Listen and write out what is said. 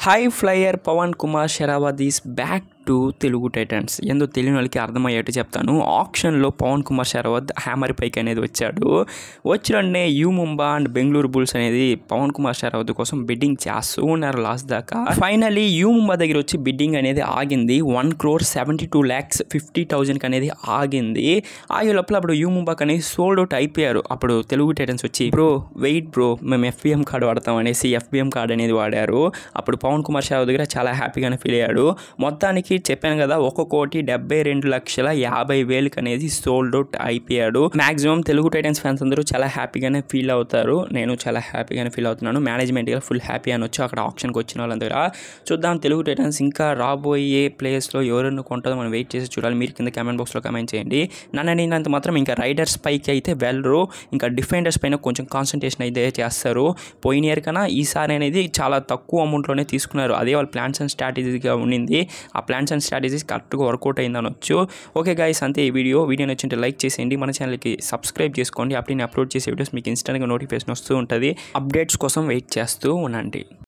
high flyer Pawan Kumar Sehrawat is back to Telugu Titans ఏందో తెలియని వాళ్ళకి అర్థమయ్యేట్టు చెప్తాను ఆప్షన్లో పవన్ కుమార్ షెరావత్ హ్యామర్ పైకి అనేది వచ్చాడు వచ్చిననే U Mumba and Bengaluru Bulls అనేది పవన్ కుమార్ షెరావత్ కోసం బిడ్డింగ్ చేస్తూ ఉన్నారు లాస్ట్ దాకా ఫైనలీ యూ ముంబా దగ్గర వచ్చి బిడ్డింగ్ అనేది ఆగింది one crore seventy two lakhs fifty థౌజండ్కి అనేది ఆగింది ఆగే లోపల అప్పుడు యూ ముంబాకి అనేది సోల్డ్ అవుట్ అయిపోయారు అప్పుడు తెలుగు టైటన్స్ వచ్చి బ్రో వెయిట్ బ్రో మేము ఎఫ్బిఎం కార్డు వాడతాం అనేసి ఎఫ్బిఎం కార్డు అనేది వాడారు అప్పుడు పవన్ కుమార్ షెరావత్ దగ్గర చాలా హ్యాపీగానే ఫీల్ అయ్యాడు మొత్తానికి చెప్పాను కదా ఒక కోటి డెబ్బై రెండు లక్షల యాభై వేలకు అనేది సోల్డ్ అవుట్ అయిపోయాడు మాక్సిమం తెలుగు టైటన్స్ ఫ్యాన్స్ అందరూ చాలా హ్యాపీగానే ఫీల్ అవుతారు నేను చాలా హ్యాపీగానే ఫీల్ అవుతున్నాను మేనేజ్మెంట్గా ఫుల్ హ్యాపీ అనొచ్చు అక్కడ ఆప్షన్కి వచ్చిన వాళ్ళ దగ్గర చూద్దాం తెలుగు టైటన్స్ ఇంకా రాబోయే ప్లేయర్స్లో ఎవరెన్ని కొంటుందో మనం వెయిట్ చేసి చూడాలి మీరు కింద కామెంట్ బాక్స్లో కామెంట్ చేయండి నన్ను నేనంత మాత్రం ఇంకా రైడర్స్ పైకి అయితే వెళ్ళరు ఇంకా డిఫెండర్స్ పైన కొంచెం కాన్సన్ట్రేషన్ అయితే చేస్తారు పోయిన ఇయర్ కన్నా ఈసారి అనేది చాలా తక్కువ అమౌంట్లోనే తీసుకున్నారు అదే వాళ్ళ ప్లాన్స్ అండ్ స్ట్రాటజీగా ఉండింది ఆ ప్లాన్స్ అండ్ స్ట్రాటజీస్ కరెక్ట్గా వర్కౌట్ అయింది అనొచ్చు ఓకే గైస్ అంతే ఈ వీడియో వీడియో నచ్చింటే లైక్ చేసేయండి మన ఛానల్కి సబ్స్క్రైబ్ చేసుకోండి అప్పుడు నేను అప్లోడ్ చేసే వీడియోస్ మీకు ఇన్స్టెంట్గా నోటిఫికేషన్ వస్తూ ఉంటుంది అప్డేట్స్ కోసం వెయిట్ చేస్తూ ఉండండి